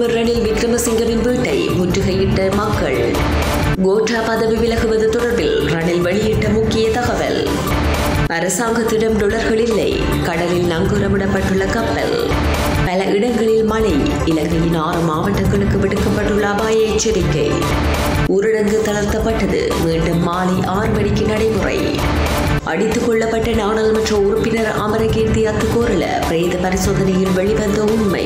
பிரதமர் ரணில் விக்ரமசிங்கவின் வீட்டை முற்றுகையிட்ட மக்கள் கோட்டா பதவி விலகுவது தொடர்பில் ரணில் வெளியிட்ட முக்கிய தகவல் அரசாங்கத்திடம் டொலர்கள் இல்லை கடலில் நங்கூரமிடப்பட்டுள்ள கப்பல் பல இடங்களில் மழை இலங்கையின் ஆறு மாவட்டங்களுக்கு விடுக்கப்பட்டுள்ள அபாய எச்சரிக்கை ஊரடங்கு தளர்த்தப்பட்டது மீண்டும் மாலை ஆறு மணிக்கு நடைமுறை அடித்துக் கொள்ளப்பட்ட நாடாளுமன்ற உறுப்பினர் அமரகீர்த்தி அத்துக்கோரல பிரேத பரிசோதனையில் வெளிவந்த உண்மை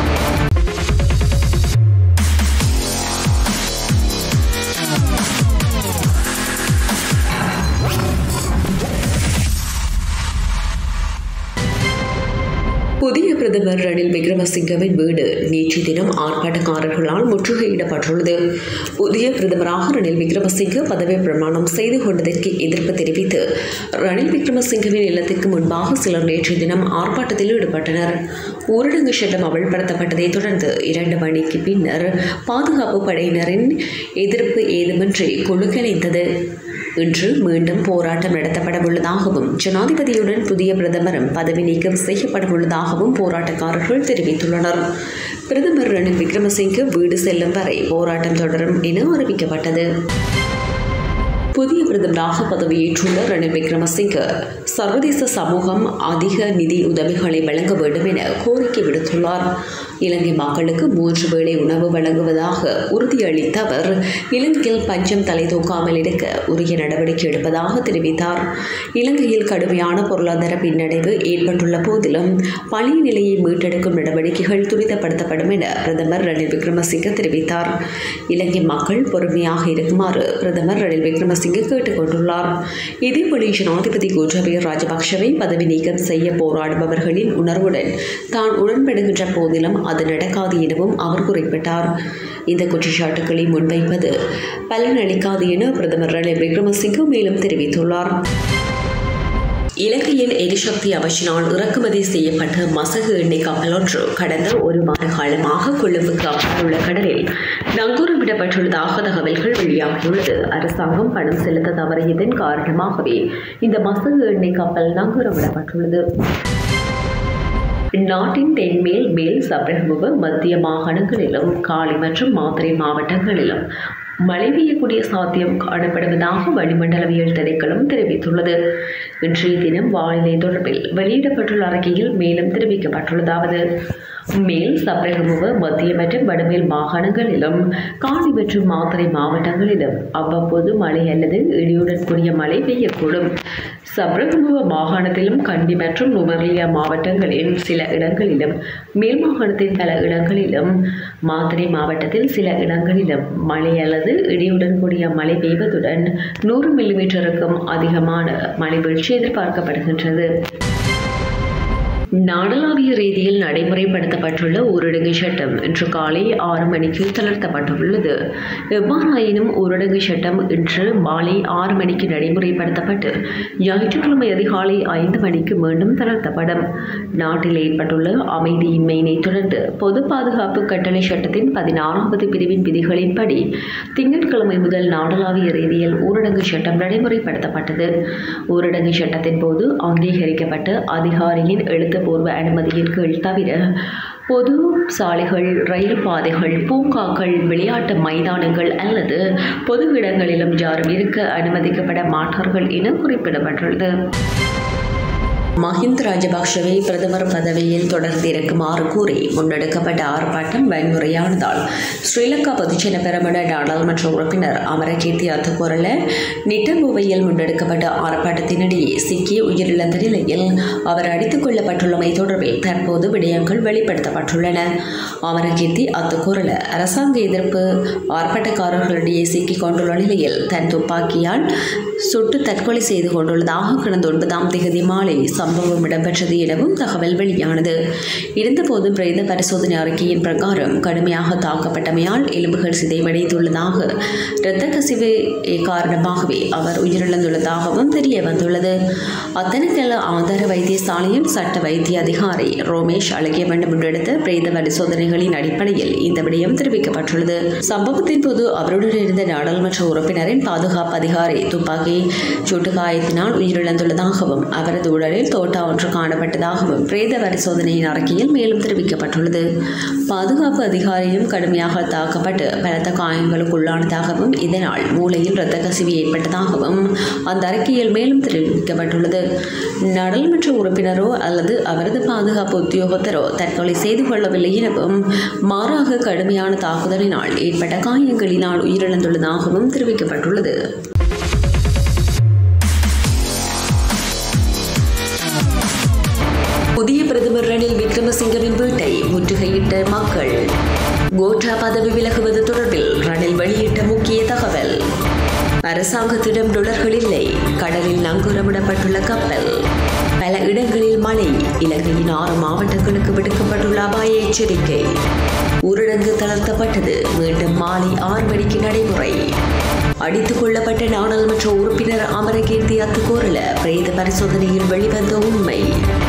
புதிய பிரதமர் ரணில் விக்ரமசிங்கவின் வீடு நேற்று தினம் ஆர்ப்பாட்டக்காரர்களால் முற்றுகையிடப்பட்டுள்ளது புதிய பிரதமராக ரணில் விக்ரமசிங்க பதவி பிரமாணம் செய்து கொண்டதற்கு எதிர்ப்பு தெரிவித்து ரணில் விக்ரமசிங்கவின் இல்லத்திற்கு முன்பாக சிலர் நேற்று தினம் ஆர்ப்பாட்டத்தில் ஈடுபட்டனர் ஊரடங்கு சட்டம் அமல்படுத்தப்பட்டதை தொடர்ந்து இரண்டு மணிக்கு பின்னர் பாதுகாப்பு படையினரின் எதிர்ப்பு ஏதுமின்றி குழு கலைந்தது இன்று மீண்டும் போராட்டம் நடத்தப்பட உள்ளதாகவும் ஜனாதிபதியுடன் புதிய பிரதமரும் பதவி நீக்கம் செய்யப்பட உள்ளதாகவும் போராட்டக்காரர்கள் தெரிவித்துள்ளனர் பிரதமர் ரணில் விக்ரமசிங்கே வீடு செல்லும் வரை போராட்டம் தொடரும் என அறிவிக்கப்பட்டது புதிய பிரதமராக பதவியேற்றுள்ள ரணில் விக்ரமசிங்க சர்வதேச சமூகம் அதிக நிதி உதவிகளை வழங்க வேண்டும் என கோரிக்கை விடுத்துள்ளார் இலங்கை மக்களுக்கு மூன்று வேளை உணவு வழங்குவதாக உறுதியளித்த அவர் இலங்கையில் பஞ்சம் தலை தூக்காமல் இருக்க உரிய நடவடிக்கை எடுப்பதாக தெரிவித்தார் இலங்கையில் கடுமையான பொருளாதார பின்னடைவு ஏற்பட்டுள்ள போதிலும் பழைய நிலையை மீட்டெடுக்கும் நடவடிக்கைகள் துரிதப்படுத்தப்படும் என பிரதமர் ரணில் விக்ரமசிங்க தெரிவித்தார் இலங்கை மக்கள் பொறுமையாக இருக்குமாறு பிரதமர் ரணில் விக்ரமசிங்க கேட்டுக்கொண்டுள்ளார் இதேபோல ஜனாதிபதி கோட்டாபய ராஜபக்ஷவை பதவி நீக்கம் செய்ய போராடுபவர்களின் உணர்வுடன் தான் உடன்படுகின்ற போதிலும் அது நடக்காது எனவும் அவர் குறிப்பிட்டார் இந்த குற்றச்சாட்டுக்களை முன்வைப்பது பலனளிக்காது என பிரதமர் ரணில் விக்ரமசிங்க மேலும் தெரிவித்துள்ளார் இலங்கையின் எரிசக்தி அமைச்சினால் இறக்குமதி செய்யப்பட்ட மசகு எண்ணெய் கப்பல் ஒன்று கடந்த ஒரு மாத காலமாக கொழும்புக்கு அப்பால் உள்ள கடலில் நங்கூரமிடப்பட்டுள்ளதாக தகவல்கள் வெளியாகியுள்ளது அரசாங்கம் பணம் செலுத்த தவறியதன் காரணமாகவே இந்த மசகு எண்ணெய் கப்பல் நங்கூரமிடப்பட்டுள்ளது நாட்டின் தென்மேல் மேல் சப்ரகமுக மத்திய மாகாணங்களிலும் காலி மற்றும் மாத்திரை மாவட்டங்களிலும் மழை பெய்யக்கூடிய சாத்தியம் காணப்படுவதாக வளிமண்டலவியல் திணைக்களம் தெரிவித்துள்ளது இன்றைய தினம் வானிலை தொடர்பில் வெளியிடப்பட்டுள்ள அறிக்கையில் மேலும் தெரிவிக்கப்பட்டுள்ளதாவது மேல் சப்ரகமுக மத்திய மற்றும் வடமேல் மாகாணங்களிலும் காணி மற்றும் மாத்திரை மாவட்டங்களிலும் அவ்வப்போது மழை அல்லது இடியுடன் கூடிய மழை பெய்யக்கூடும் சப்ரகமுக மாகாணத்திலும் கண்டி மற்றும் நுமர்லியா மாவட்டங்களின் சில இடங்களிலும் மேல் மாகாணத்தின் பல இடங்களிலும் மாத்திரை மாவட்டத்தில் சில இடங்களிலும் மழை அல்லது இடியுடன் கூடிய மழை பெய்வதுடன் நூறு மில்லிமீட்டருக்கும் அதிகமான மழை வீழ்ச்சி எதிர்பார்க்கப்படுகின்றது நாடளாவிய ரீதியில் நடைமுறைப்படுத்தப்பட்டுள்ள ஊரடங்கு சட்டம் இன்று காலை ஆறு மணிக்கு தளர்த்தப்பட்டுள்ளது எவ்வாறாயினும் ஊரடங்கு சட்டம் இன்று மாலை ஆறு மணிக்கு நடைமுறைப்படுத்தப்பட்டு ஞாயிற்றுக்கிழமை அதிகாலை ஐந்து மணிக்கு மீண்டும் தளர்த்தப்படும் நாட்டில் ஏற்பட்டுள்ள அமைதியின்மையினை தொடர்ந்து பொது பாதுகாப்பு கட்டளை சட்டத்தின் பதினாறாவது பிரிவின் விதிகளின்படி திங்கட்கிழமை முதல் நாடளாவிய ரீதியில் ஊரடங்கு சட்டம் நடைமுறைப்படுத்தப்பட்டது ஊரடங்கு சட்டத்தின் போது அங்கீகரிக்கப்பட்ட அதிகாரியின் எழுத்து பூர்வ அனுமதியின் கீழ் தவிர பொது சாலைகள் ரயில் பாதைகள் பூங்காக்கள் விளையாட்டு மைதானங்கள் அல்லது பொது இடங்களிலும் யாரும் இருக்க அனுமதிக்கப்பட மாட்டார்கள் என குறிப்பிடப்பட்டுள்ளது மஹிந்த ராஜபக்ஷவை பிரதமர் பதவியில் தொடர்ந்து இருக்குமாறு கூறி முன்னெடுக்கப்பட்ட ஆர்ப்பாட்டம் வன்முறையானதால் ஸ்ரீலங்கா பொதுஜன பெரமுன நாடாளுமன்ற உறுப்பினர் அமரகீர்த்தி அத்துக்கோரல நிட்டம்புவையில் முன்னெடுக்கப்பட்ட ஆர்ப்பாட்டத்தினிடையே சிக்கி உயிரிழந்த நிலையில் அவர் அடித்துக் கொள்ளப்பட்டுள்ளமை தொடர்பில் தற்போது விடயங்கள் வெளிப்படுத்தப்பட்டுள்ளன அமரகீர்த்தி அத்துக்கோரல அரசாங்க எதிர்ப்பு ஆர்ப்பாட்டக்காரர்களிடையே சிக்கிக் கொண்டுள்ள நிலையில் தன் துப்பாக்கியால் சுட்டு தற்கொலை செய்து கொண்டுள்ளதாக கடந்த ஒன்பதாம் தேதி மாலை சம்பவம் இடம்பெற்றது எனவும் தகவல் வெளியானது இருந்தபோதும் பிரேத பரிசோதனை அறிக்கையின் பிரகாரம் கடுமையாக தாக்கப்பட்டமையால் எலும்புகள் சிதைவடைந்துள்ளதாக இரத்த கசிவு காரணமாகவே அவர் உயிரிழந்துள்ளதாகவும் தெரிய வந்துள்ளது அத்தனக்கல் ஆதார வைத்தியசாலையின் சட்ட வைத்திய அதிகாரி ரோமேஷ் அழகியவன் முன்னெடுத்த பிரேத பரிசோதனைகளின் அடிப்படையில் இந்த விடயம் தெரிவிக்கப்பட்டுள்ளது சம்பவத்தின் போது அவருடன் இருந்த நாடாளுமன்ற உறுப்பினரின் பாதுகாப்பு அதிகாரி துப்பாக்கி படுகொலையாகி சுட்டு காயத்தினால் உயிரிழந்துள்ளதாகவும் அவரது உடலில் தோட்டா ஒன்று காணப்பட்டதாகவும் பிரேத பரிசோதனையின் அறிக்கையில் மேலும் தெரிவிக்கப்பட்டுள்ளது பாதுகாப்பு அதிகாரியும் கடுமையாக தாக்கப்பட்டு பலத்த காயங்களுக்கு உள்ளானதாகவும் இதனால் மூளையில் இரத்த கசிவு ஏற்பட்டதாகவும் அந்த அறிக்கையில் மேலும் தெரிவிக்கப்பட்டுள்ளது நாடாளுமன்ற உறுப்பினரோ அல்லது அவரது பாதுகாப்பு உத்தியோகத்தரோ தற்கொலை செய்து கொள்ளவில்லை எனவும் மாறாக கடுமையான தாக்குதலினால் ஏற்பட்ட காயங்களினால் உயிரிழந்துள்ளதாகவும் தெரிவிக்கப்பட்டுள்ளது புதிய பிரதமர் ரணில் விக்ரமசிங்கவின் வீட்டை முற்றுகையிட்ட மக்கள் கோட்டா பதவி விலகுவது தொடர்பில் ரணில் வெளியிட்ட முக்கிய தகவல் அரசாங்கத்திடம் டொலர்கள் இல்லை கடலில் நங்கூரமிடப்பட்டுள்ள கப்பல் பல இடங்களில் மழை இலங்கையின் ஆறு மாவட்டங்களுக்கு விடுக்கப்பட்டுள்ள அபாய எச்சரிக்கை ஊரடங்கு தளர்த்தப்பட்டது மீண்டும் மாலை ஆறு மணிக்கு நடைமுறை அடித்துக் கொள்ளப்பட்ட நாடாளுமன்ற உறுப்பினர் அமரகீர்த்தி அத்துக்கோரல பிரேத பரிசோதனையில் வெளிவந்த உண்மை